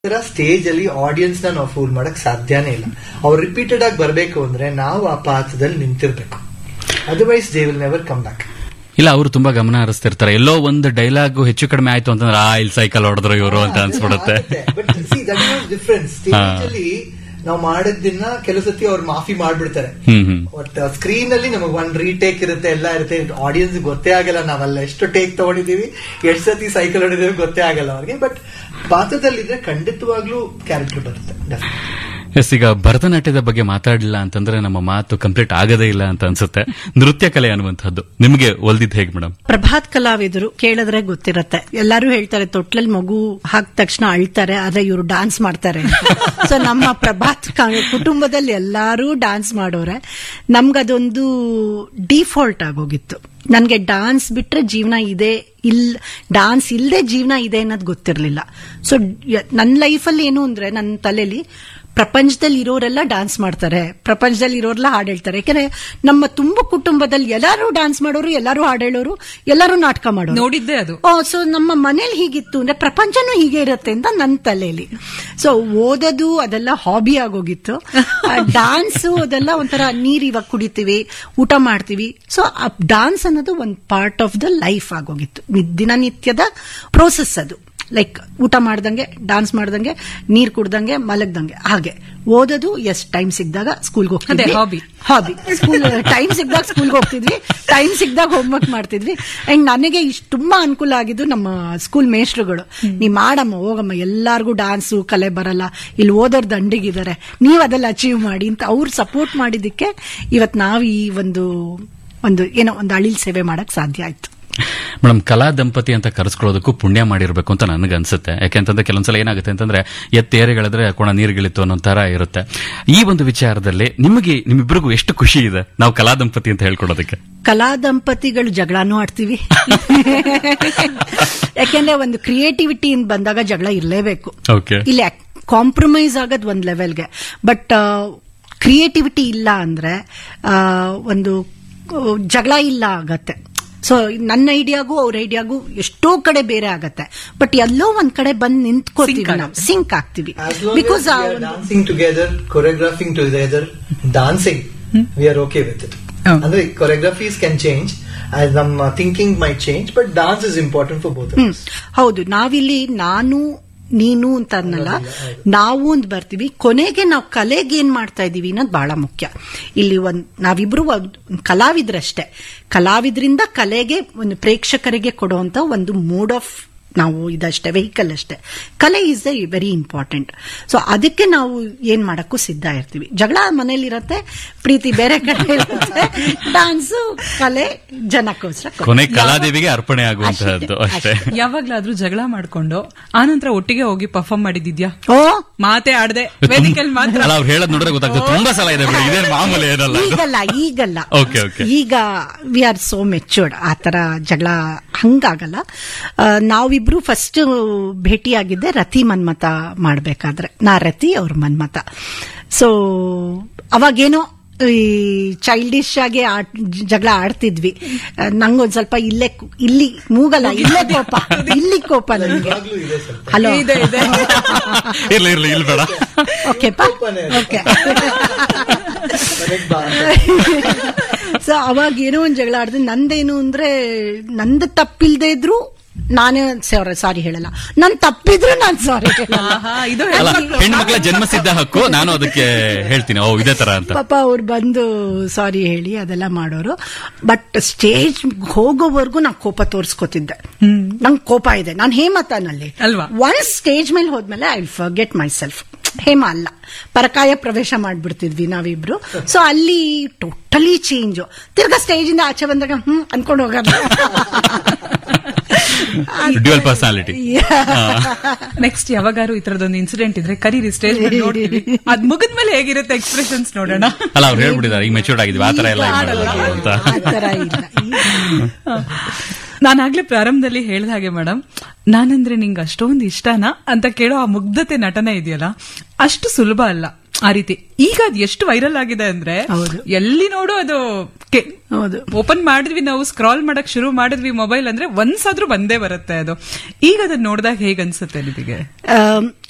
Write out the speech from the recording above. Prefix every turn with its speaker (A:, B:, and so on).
A: Stage ಅಲ್ಲಿ audience ನ ನಾವು ಫೂಲ್ ಮಾಡಕ್ ಸಾಧ್ಯನೇ ಇಲ್ಲ ಅವ್ರು ರಿಪೀಟೆಡ್ ಆಗಿ ಬರಬೇಕು ಅಂದ್ರೆ ನಾವು ಆ ಪಾತ್ರದಲ್ಲಿ ನಿಂತಿರ್ಬೇಕು otherwise they will never come back
B: ಇಲ್ಲ ಅವರು ತುಂಬಾ ಗಮನ ಹರಿಸ್ತಿರ್ತಾರೆ ಎಲ್ಲೋ ಒಂದು ಡೈಲಾಗ್ ಹೆಚ್ಚು ಕಡಿಮೆ ಆಯ್ತು ಅಂತಂದ್ರೆ ಆ ಇಲ್ಲಿ ಸೈಕಲ್ ಹೊಡೆದ್ರು ಇವರು ಅಂತ ಅನ್ಸ್ಬಿಡುತ್ತೆ
A: but see that is difference stage ಅಲ್ಲಿ ನಾವು ಮಾಡಿದ್ದನ್ನ ಕೆಲವು ಸತಿ ಅವ್ರು ಮಾಫಿ ಮಾಡ್ಬಿಡ್ತಾರೆ
B: ಹ್ಮ್ ಹ್ಮ್
A: ಬಟ್ ಸ್ಕ್ರೀನ್ ಅಲ್ಲಿ ನಮಗೆ ಒಂದ್ ರೀಟೇಕ್ ಇರುತ್ತೆ ಎಲ್ಲ ಇರುತ್ತೆ ಆಡಿಯನ್ಸ್ ಗೊತ್ತೇ ಆಗಲ್ಲ ನಾವಲ್ಲ ಎಷ್ಟು ಟೇಕ್ ತಗೊಂಡಿದೀವಿ ಎಷ್ಟು ಸತಿ ಸೈಕಲ್ ಹೊಡಿದೀವಿ ಗೊತ್ತೇ ಆಗಲ್ಲ ಅವ್ರಿಗೆ ಬಟ್ ಪಾತ್ರದಲ್ಲಿದ್ರೆ ಖಂಡಿತವಾಗ್ಲೂ ಕ್ಯಾರೆಕ್ಟರ್ ಬರುತ್ತೆ definitely.
B: ಎಸ್ ಈಗ ಭರತನಾಟ್ಯದ ಬಗ್ಗೆ ಮಾತಾಡಲಿಲ್ಲ ಅಂತಂದ್ರೆ ನಮ್ಮ ಮಾತು ಕಂಪ್ಲೀಟ್ ಆಗದೇ ಇಲ್ಲ ಅಂತ ಅನ್ಸುತ್ತೆ ನೃತ್ಯ ಕಲೆ ಅನ್ನುವಂಥದ್ದು ನಿಮಗೆ ಒಲ್ದಿದ್ ಹೇಗೆ ಮೇಡಮ್
C: ಪ್ರಭಾತ್ ಕಲಾವಿದರು ಕೇಳಿದ್ರೆ ಗೊತ್ತಿರತ್ತೆ ಎಲ್ಲರೂ ಹೇಳ್ತಾರೆ ತೊಟ್ಲಲ್ಲಿ ಮಗು ಹಾಕಿದ ತಕ್ಷಣ ಅಳ್ತಾರೆ ಆದ್ರೆ ಇವರು ಡಾನ್ಸ್ ಮಾಡ್ತಾರೆ ಸೊ ನಮ್ಮ ಪ್ರಭಾತ್ ಕ- ಕುಟುಂಬದಲ್ಲಿ ಎಲ್ಲರೂ ಡಾನ್ಸ್ ಮಾಡೋರೆ ನಮ್ಗದೊಂದು ಡಿಫಾಲ್ಟ್ ಆಗೋಗಿತ್ತು ನನ್ಗೆ ಡಾನ್ಸ್ ಬಿಟ್ರೆ ಜೀವನ ಇದೆ ಇಲ್ ಡಾನ್ಸ್ ಇಲ್ಲದೆ ಜೀವನ ಇದೆ ಅನ್ನೋದು ಗೊತ್ತಿರಲಿಲ್ಲ ಸೊ ನನ್ನ ಲೈಫಲ್ಲಿ ಏನು ಅಂದ್ರೆ ನನ್ನ ತಲೆಯಲ್ಲಿ ಪ್ರಪಂಚದಲ್ಲಿ ಇರೋರೆಲ್ಲ ಡಾನ್ಸ್ ಮಾಡ್ತಾರೆ ಪ್ರಪಂಚದಲ್ಲಿ ಇರೋರೆಲ್ಲ ಹಾಡು ಹೇಳ್ತಾರೆ ಯಾಕಂದ್ರೆ ನಮ್ಮ ತುಂಬ ಕುಟುಂಬದಲ್ಲಿ ಎಲ್ಲರೂ ಡಾನ್ಸ್ ಮಾಡೋರು ಎಲ್ಲರೂ ಹಾಡು ಹೇಳೋರು ಎಲ್ಲರೂ ನಾಟಕ ಮಾಡೋರು
D: ನೋಡಿದ್ದೆ ಅದು
C: ಸೊ ನಮ್ಮ ಮನೇಲಿ ಹೀಗಿತ್ತು ಅಂದ್ರೆ ಪ್ರಪಂಚನೂ ಹೀಗೆ ಇರುತ್ತೆ ಅಂತ ನನ್ನ ತಲೆಯಲ್ಲಿ ಸೊ ಓದೋದು ಅದೆಲ್ಲ ಹಾಬಿ ಆಗೋಗಿತ್ತು ಡಾನ್ಸ್ ಅದೆಲ್ಲ ಒಂಥರ ನೀರ್ ಇವಾಗ ಕುಡಿತೀವಿ ಊಟ ಮಾಡ್ತೀವಿ ಸೊ ಡಾನ್ಸ್ ಅನ್ನೋದು ಒಂದು ಪಾರ್ಟ್ ಆಫ್ ದ ಲೈಫ್ ಆಗೋಗಿತ್ತು ನಿ- ದಿನನಿತ್ಯದ ಪ್ರೋಸೆಸ್ ಅದು ಲೈಕ್ ಊಟ ಮಾಡ್ದಂಗೆ ಡಾನ್ಸ್ ಮಾಡ್ದಂಗೆ ನೀರ್ ಕುಡ್ದಂಗೆ ಮಲಗ್ದಂಗೆ ಹಾಗೆ ಓದೋದು ಎಸ್ ಟೈಮ್ ಸಿಕ್ಕಿದಾಗ ಸ್ಕೂಲ್ಗೆ ಹೋಗ್ತಿದ್ವಿ
D: ಅದೇ, hobby.
C: ಹಾಬಿ ಸ್ಕೂಲ್ ಟೈಮ್ ಸಿಕ್ದಾಗ ಸ್ಕೂಲ್ಗೆ ಹೋಗ್ತಿದ್ವಿ ಟೈಮ್ ಸಿಕ್ದಾಗ ಹೋಮ್ವರ್ಕ್ ಮಾಡ್ತಿದ್ವಿ ಅಂಡ್ ನನಗೆ ಇಷ್ಟು ತುಂಬಾ ಅನುಕೂಲ ಆಗಿದ್ದು ನಮ್ಮ ಸ್ಕೂಲ್ ಮೇಸ್ಟ್ರುಗಳು ನೀ ಮಾಡಮ್ಮ ಹೋಗಮ್ಮ ಎಲ್ಲಾರ್ಗೂ ಡಾನ್ಸು ಕಲೆ ಬರಲ್ಲ ಇಲ್ಲಿ ಓದೋರ್ ದಂಡಿಗಿದ್ದಾರೆ ನೀವು ಅದೆಲ್ಲ ಅಚೀವ್ ಮಾಡಿ ಅಂತ ಅವ್ರು ಸಪೋರ್ಟ್ ಮಾಡಿದ್ದಕ್ಕೆ ಇವತ್ತು ನಾವು ಈ ಒಂದು ಒಂದು ಏನೋ ಒಂದು ಅಳಿಲ್ ಸೇವೆ ಮಾಡಕ್ ಸಾಧ್ಯ ಆಯ್ತು
B: ಮೇಡಮ್ ಕಲಾ ದಂಪತಿ ಅಂತ ಕರೆಸ್ಕೊಳ್ಳೋದಕ್ಕೂ ಪುಣ್ಯ ಮಾಡಿರ್ಬೇಕು ಅಂತ ನನಗೆ ಅನ್ಸುತ್ತೆ ಯಾಕೆಂತಂದ್ರೆ ಕೆಲವೊಂದ್ಸಲ ಏನಾಗುತ್ತೆ ಅಂತಂದ್ರೆ ಎತ್ತೇರಿಗಳಿದ್ರೆ ಕೋಣ ನೀರುಗಳಿತ್ತು ಅನ್ನೋ ತರ ಇರುತ್ತೆ ಈ ಒಂದು ವಿಚಾರದಲ್ಲಿ ನಿಮಗೆ ನಿಮ್ಮಿಬ್ಬರಿಗೂ ಎಷ್ಟು ಖುಷಿ ಇದೆ ನಾವು ಕಲಾ ದಂಪತಿ ಅಂತ ಹೇಳ್ಕೊಡೋದಕ್ಕೆ
C: ಕಲಾ ದಂಪತಿಗಳು ಜಗಳನೂ ಆಡ್ತೀವಿ ಯಾಕೆಂದ್ರೆ ಒಂದು ಕ್ರಿಯೇಟಿವಿಟಿ ಬಂದಾಗ ಜಗಳ ಇರಲೇಬೇಕು
B: ಓಕೆ
C: ಇಲ್ಲಿ ಕಾಂಪ್ರಮೈಸ್ ಆಗೋದು ಒಂದು ಲೆವೆಲ್ಗೆ ಬಟ್ ಕ್ರಿಯೇಟಿವಿಟಿ ಇಲ್ಲ ಅಂದ್ರೆ ಆ, ಒಂದು ಆ, ಜಗಳ ಇಲ್ಲ ಆಗತ್ತೆ ಸೊ ನನ್ನ ಐಡಿಯಾಗೂ ಅವ್ರ ಐಡಿಯಾಗೂ ಎಷ್ಟೋ ಕಡೆ ಬೇರೆ ಆಗತ್ತೆ ಬಟ್ ಎಲ್ಲೋ ಒಂದ್ ಕಡೆ ಬಂದ್ ನಿಂತ್ಕೋತೀವಿ ನಾವು ಸಿಂಕ್ ಆಗ್ತೀವಿ
A: As long
C: because
A: as we are dancing together, choreographing together, dancing, we are okay with it.
D: Oh.
A: ಅಂದ್ರೆ choreographies can change, as ನಮ್ಮ thinking might change, but dance is important for both of us.
C: ಹೌದು ನಾವಿಲ್ಲಿ ನಾನು ನೀನು ಅಂತ ಅನ್ನಲ್ಲ ನಾವು ಅಂತ ಬರ್ತೀವಿ ಕೊನೆಗೆ ನಾವು ಕಲೆಗೆ ಏನ್ ಮಾಡ್ತಾ ಇದೀವಿ ಅನ್ನೋದು ಬಹಳ ಮುಖ್ಯ ಇಲ್ಲಿ ಒಂದ್ ನಾವಿಬ್ರು ಒಂದ್ ಕಲಾವಿದ್ರಷ್ಟೇ ಕಲಾವಿದ್ರಿಂದ ಕಲೆಗೆ ಒಂದು ಪ್ರೇಕ್ಷಕರಿಗೆ ಕೊಡುವಂತ ಒಂದು ಮೂಡ್ ಆಫ್ ನಾವು ಇದಷ್ಟೇ ವೆಹಿಕಲ್ ಅಷ್ಟೇ ಕಲೆ is the very important so ಅದಕ್ಕೆ ನಾವು ಏನ್ ಮಾಡಕ್ಕೂ ಸಿದ್ಧ ಇರ್ತೀವಿ ಜಗಳ ಮನೇಲಿರತ್ತೆ ಪ್ರೀತಿ ಬೇರೆ ಕಡೆ ಇರುತ್ತೆ ಡಾನ್ಸು ಕಲೆ ಜನಕ್ಕೋಸ್ಕರ ಕೊಡು.
B: ಕೊನೆ ಕಲಾದೇವಿಗೆ ಅರ್ಪಣೆ ಆಗುವಂತಹದ್ದು ಅಷ್ಟೇ
D: ಯಾವಾಗ್ಲಾದ್ರೂ ಜಗಳ ಮಾಡ್ಕೊಂಡು ಆನಂತರ ಒಟ್ಟಿಗೆ ಹೋಗಿ ಪರ್ಫಾರ್ಮ್ ಮಾಡಿದ್ಯಾ
C: ಓ
D: ಮಾತೇ ಆಡದೆ ವೇದಿಕೆಯಲ್ಲಿ ಮಾತ್ರ
B: ಅಲ್ಲ ಅವ್ರು ಹೇಳೋದ್ ನೋಡಿದ್ರೆ ಗೊತ್ತಾಗ್ತದೆ ತುಂಬಾ ಸಲ ಇದೆ ಬಿಡಿ ಇದೇನು ಮಾಮೂಲಿ ಏನಲ್ಲ ಇದು.
C: ಈಗಲ್ಲ ಈಗಲ್ಲ
B: Okay, okay.
C: ಈಗ ವಿ ಆರ್ ಸೋ ಮೆಚೂರ್ಡ್ ಆ ತರ ಜಗಳ ಹಂಗಾಗಲ್ಲ ಆ, ನಾವಿಬ್ರು ಫಸ್ಟ್ ಭೇಟಿಯಾಗಿದ್ದೆ ರತಿ ಮನ್ಮತ ಮಾಡ್ಬೇಕಾದ್ರೆ ನಾ ರತಿ ಅವ್ರ ಮನ್ಮತ ಸೊ ಅವಾಗೇನೋ ಈ ಚೈಲ್ಡಿಶ್ ಆಗಿ ಆಡ್- ಜಗಳ ಆಡ್ತಿದ್ವಿ ಆ, ನಂಗೊಂದ್ ಸ್ವಲ್ಪ ಇಲ್ಲೇ ಕು- ಇಲ್ಲಿ ಮೂಗಲ್ಲ ಇಲ್ಲೇ ಕೋಪ ಇಲ್ಲಿ ಕೋಪ ನನಗೆ
A: ಇವಾಗ್ಲೂ ಇದೆ ಸ್ವಲ್ಪ.
C: ಹಲೋ
D: ಇದೆ, ಇದೆ.
B: ಇರ್ಲಿ ಇರ್ಲಿ ಇಲ್ಲಿ ಬೇಡ
C: ಓಕೆಪಾ
A: ಕೋಪನೇ.
C: ಓಕೆ
A: ಮನೆಗ್ ಬಾ ಅಂತ.
C: ಸೊ ಅವಾಗ ಏನೋ ಒಂದ್ ಜಗಳ ಆಡಿದ್ರೆ ನಂದೇನು ಅಂದ್ರೆ ನಂದು ತಪ್ಪಿಲ್ದೇ ಇದ್ರು ನಾನೇ ಸಾರಿ ಹೇಳಲ್ಲ ನನ್ ತಪ್ಪಿದ್ರು ನಾನ್ ಸಾರಿ ಹೇಳಲ್ಲ
D: ಆಹಾ, ಇದು
B: ಅಲ್ಲ
D: ಹೆಣ್ಮಕ್ಳು.
B: ಹೆಣ್ಮಕ್ಳ ಜನ್ಮಸಿದ್ಧ ಹಕ್ಕು ನಾನು ಅದಕ್ಕೆ ಹೇಳ್ತೀನಿ ಓ ಇದೇ ತರ ಅಂತ
C: ಪಾಪ ಅವ್ರು ಬಂದು ಸಾರಿ ಹೇಳಿ ಅದೆಲ್ಲ ಮಾಡೋರು ಬಟ್ ಸ್ಟೇಜ್ ಹೋಗೋವರೆಗೂ ನಾ ಕೋಪ ತೋರಿಸ್ಕೊತಿದ್ದೆ ನಂಗೆ ಕೋಪ ಇದೆ ನಾನು ಹೇಮತಾನಲ್ಲಿ
D: ಅಲ್ವಾ?
C: ಒನ್ ಸ್ಟೇಜ್ ಮೇಲೆ ಹೋದ್ಮೇಲೆ I forget myself Hema ಅಲ್ಲ ಪರಕಾಯ ಪ್ರವೇಶ ಮಾಡ್ಬಿಡ್ತಿದ್ವಿ ನಾವಿಬ್ರು ಸೊ ಅಲ್ಲಿ ಟೋಟಲಿ ಚೇಂಜ್ ತಿರ್ಗಾ ಸ್ಟೇಜ್ ಇಂದ ಆಚೆ ಬಂದಾಗ ಹ್ಮ್ ಅನ್ಕೊಂಡು ಹೋಗೋದು
B: ಡ್ಯುಯಲ್ ಪರ್ಸನಾಲಿಟಿ
D: ನೆಕ್ಸ್ಟ್ ಯಾವಾಗಾರು ಈ ತರದೊಂದು ಇನ್ಸಿಡೆಂಟ್ ಇದ್ರೆ ಕರೀರಿ ಸ್ಟೇಜ್ ಮೇಲೆ ನೋಡ್ತೀವಿ ಅದ್ ಮುಗಿದ್ಮೇಲೆ ಹೇಗಿರುತ್ತೆ ಎಕ್ಸ್ಪ್ರೆಷನ್ಸ್ ನೋಡೋಣ
B: ಅಲ್ಲ ಅವ್ರು ಹೇಳ್ಬಿಟ್ಟಿದ್ದಾರೆ ಈಗ ಮೆಚೂರ್ಡ್ ಆಗಿದ್ವಿ ಆ ತರ ಎಲ್ಲ
C: ಈಗ
B: ಇದು
C: ಆಗಲ್ಲ.
B: ಮಾಡೋದು ಅಂತ
C: ಆ ತರ ಇಲ್ಲ
D: ನಾನಾಗ್ಲೇ ಪ್ರಾರಂಭದಲ್ಲಿ ಹೇಳ್ದ ಹಾಗೆ ಮೇಡಮ್ ನಾನಂದ್ರೆ ನಿಂಗೆ ಅಷ್ಟೊಂದು ಇಷ್ಟನಾ ಅಂತ ಕೇಳೋ ಆ ಮುಗ್ಧತೆ ನಟನೆ ಇದೆಯಲ್ಲ ಅಷ್ಟು ಸುಲಭ ಅಲ್ಲ ಆ ರೀತಿ ಈಗ ಅದು ಎಷ್ಟು ವೈರಲ್ ಆಗಿದೆ ಅಂದ್ರೆ
C: ಹೌದು.
D: ಎಲ್ಲಿ ನೋಡು ಅದು
C: ಹೌದು
D: ಓಪನ್ ಮಾಡಿದ್ವಿ ನಾವು ಸ್ಕ್ರಾಲ್ ಮಾಡಕ್ ಶುರು ಮಾಡಿದ್ವಿ ಮೊಬೈಲ್ ಅಂದ್ರೆ ಒಂದ್ಸಾದ್ರೂ ಬಂದೇ ಬರುತ್ತೆ ಅದು ಈಗ ಅದನ್ನ ನೋಡಿದಾಗ ಹೇಗ್ ಅನ್ಸುತ್ತೆ ನಿಮಗೆ
C: ಆಮ್,